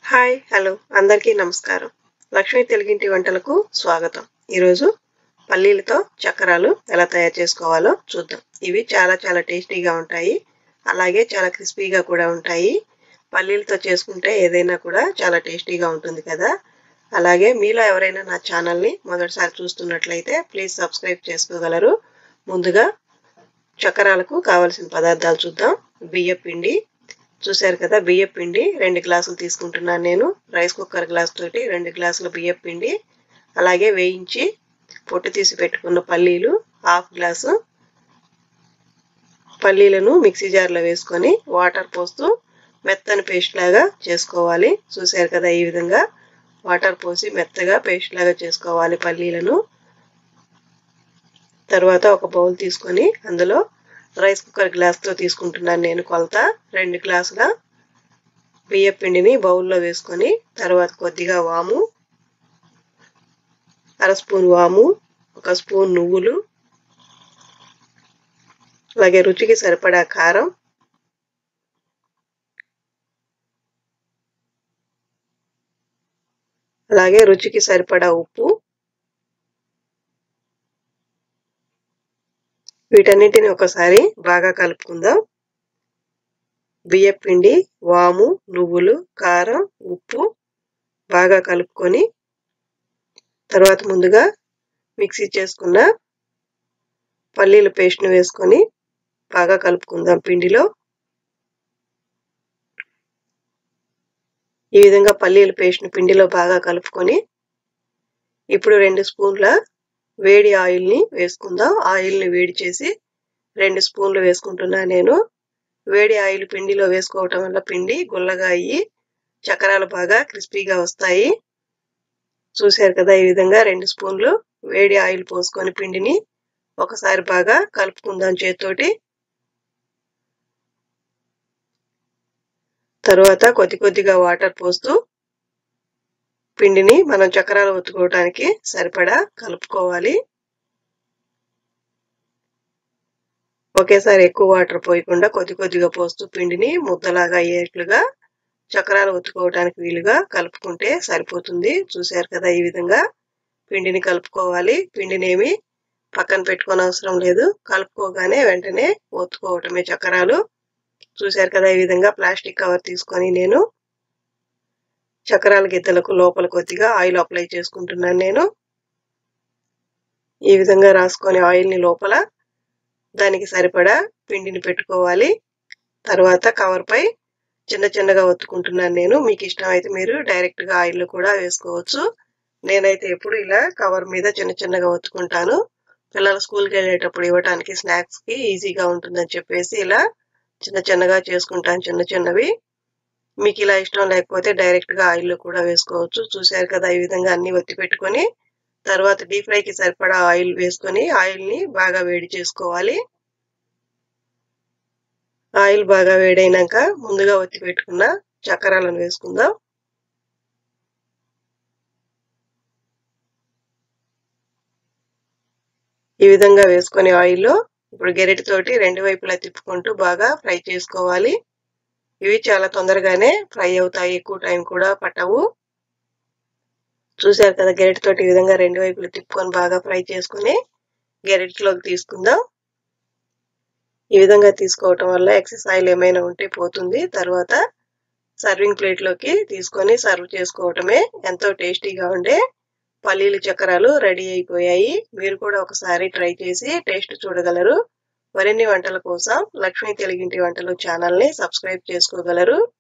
hi hello అందరికీ నమస్కారం లక్ష్మీ తెలుగింటి వంటలకు స్వాగతం ఈరోజు పల్లీలతో చక్రాలు ఎలా తయారు చేసుకోవాలో చూద్దాం ఇవి చాలా చాలా టేస్టీగా ఉంటాయి అలాగే చాలా క్రిస్పీగా కూడా ఉంటాయి పల్లీలతో చేసుకుంటే ఏదైనా కూడా చాలా టేస్టీగా ఉంటుంది కదా అలాగే మీలో ఎవరైనా నా ఛానల్ని మొదటిసారి చూస్తున్నట్లయితే ప్లీజ్ సబ్స్క్రైబ్ చేసుకోగలరు ముందుగా చక్రాలకు కావలసిన పదార్థాలు చూద్దాం బియ్య పిండి చూశారు కదా బియ్య పిండి రెండు గ్లాసులు తీసుకుంటున్నాను నేను రైస్ కుక్కర్ గ్లాస్ తోటి రెండు గ్లాసుల బియ్య పిండి అలాగే వేయించి పొట్టు తీసి పెట్టుకున్న పల్లీలు హాఫ్ గ్లాసు పల్లీలను మిక్సీ జార్లో వేసుకొని వాటర్ పోస్తూ మెత్తని పేస్ట్ లాగా చేసుకోవాలి చూశారు కదా ఈ విధంగా వాటర్ పోసి మెత్తగా పేస్ట్ లాగా చేసుకోవాలి పల్లీలను తర్వాత ఒక బౌల్ తీసుకొని అందులో రైస్ కుక్కర్ గ్లాస్తో తీసుకుంటున్నాను నేను కొలత రెండు గ్లాసుల బియ్య పిండిని బౌల్లో వేసుకొని తర్వాత కొద్దిగా వాము అర స్పూన్ వాము ఒక స్పూన్ నువ్వులు అలాగే రుచికి సరిపడా కారం అలాగే రుచికి సరిపడా ఉప్పు వీటన్నిటిని ఒకసారి బాగా కలుపుకుందాం బియ్య పిండి వాము నువ్వులు కారం ఉప్పు బాగా కలుపుకొని తర్వాత ముందుగా మిక్సీ చేసుకున్న పల్లీల పేస్ట్ను వేసుకొని బాగా కలుపుకుందాం పిండిలో ఈ విధంగా పల్లీల పేస్ట్ను పిండిలో బాగా కలుపుకొని ఇప్పుడు రెండు స్పూన్ల వేడి ఆయిల్ని వేసుకుందాం ఆయిల్ని వేడి చేసి రెండు స్పూన్లు వేసుకుంటున్నా నేను వేడి ఆయిల్ పిండిలో వేసుకోవటం వల్ల పిండి గుల్లగా అయ్యి చక్రాలు బాగా క్రిస్పీగా వస్తాయి చూశారు కదా ఈ విధంగా రెండు స్పూన్లు వేడి ఆయిల్ పోసుకొని పిండిని ఒకసారి బాగా కలుపుకుందాం చేతితోటి తర్వాత కొద్ది కొద్దిగా వాటర్ పోస్తూ పిండిని మనం చక్రాలు ఒత్తుకోవడానికి సరిపడా కలుపుకోవాలి ఒకేసారి ఎక్కువ వాటర్ పోయకుండా కొద్ది కొద్దిగా పోస్తూ పిండిని ముద్దలాగా అయ్యేట్లుగా చక్రాలు ఒత్తుకోవడానికి వీలుగా కలుపుకుంటే సరిపోతుంది చూశారు కదా ఈ విధంగా పిండిని కలుపుకోవాలి పిండిని ఏమి పక్కన పెట్టుకోని అవసరం లేదు కలుపుకోగానే వెంటనే ఒత్తుకోవటమే చక్రాలు చూశారు కదా ఈ విధంగా ప్లాస్టిక్ కవర్ తీసుకొని నేను చక్రాల గిద్దలకు లోపల కొద్దిగా ఆయిల్ అప్లై చేసుకుంటున్నాను నేను ఈ విధంగా రాసుకొని ఆయిల్ని లోపల దానికి సరిపడా పిండిని పెట్టుకోవాలి తర్వాత కవర్పై చిన్న చిన్నగా ఒత్తుకుంటున్నాను నేను మీకు ఇష్టమైతే మీరు డైరెక్ట్గా ఆయిల్లో కూడా వేసుకోవచ్చు నేనైతే ఎప్పుడు ఇలా కవర్ మీద చిన్న చిన్నగా ఒత్తుకుంటాను పిల్లలు స్కూల్కి వెళ్ళేటప్పుడు ఇవ్వడానికి స్నాక్స్కి ఈజీగా ఉంటుందని చెప్పేసి ఇలా చిన్న చిన్నగా చేసుకుంటాను చిన్న చిన్నవి మీకు ఇలా ఇష్టం లేకపోతే డైరెక్ట్గా ఆయిల్లో కూడా వేసుకోవచ్చు చూశారు కదా ఈ విధంగా అన్ని ఒత్తి పెట్టుకొని తర్వాత డీప్ ఫ్రైకి సరిపడా ఆయిల్ వేసుకొని ఆయిల్ని బాగా వేడి చేసుకోవాలి ఆయిల్ బాగా వేడైనాక ముందుగా ఒత్తి పెట్టుకున్న చక్రాలను వేసుకుందాం ఈ విధంగా వేసుకొని ఆయిల్లో ఇప్పుడు గెరెటితోటి రెండు వైపులా తిప్పుకుంటూ బాగా ఫ్రై చేసుకోవాలి ఇవి చాలా తొందరగానే ఫ్రై అవుతాయి ఎక్కువ టైం కూడా పట్టవు చూశారు కదా గెరెటితోటి ఈ విధంగా రెండు వైపులు తిప్పుకొని బాగా ఫ్రై చేసుకుని గెరెటిలోకి తీసుకుందాం ఈ విధంగా తీసుకోవటం వల్ల ఎక్సెస్ ఆయిల్ ఏమైనా ఉంటే పోతుంది తర్వాత సర్వింగ్ ప్లేట్లోకి తీసుకొని సర్వ్ చేసుకోవటమే ఎంతో టేస్టీగా ఉండే పల్లీల చక్రాలు రెడీ అయిపోయాయి మీరు కూడా ఒకసారి ట్రై చేసి టేస్ట్ చూడగలరు మరిన్ని వంటల కోసం లక్ష్మీ తెలుగింటి వంటలు ఛానల్ని సబ్స్క్రైబ్ చేసుకోగలరు